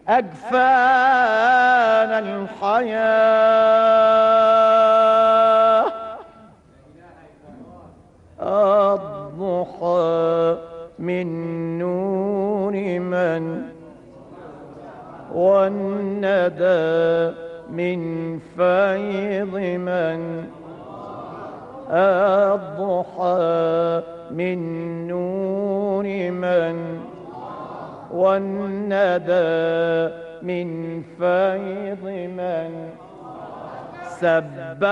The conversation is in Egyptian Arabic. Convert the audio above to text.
أجفان الحياة الضحى من نور من والندى من فيض من الضحى من نور من والندى من فيض من سبح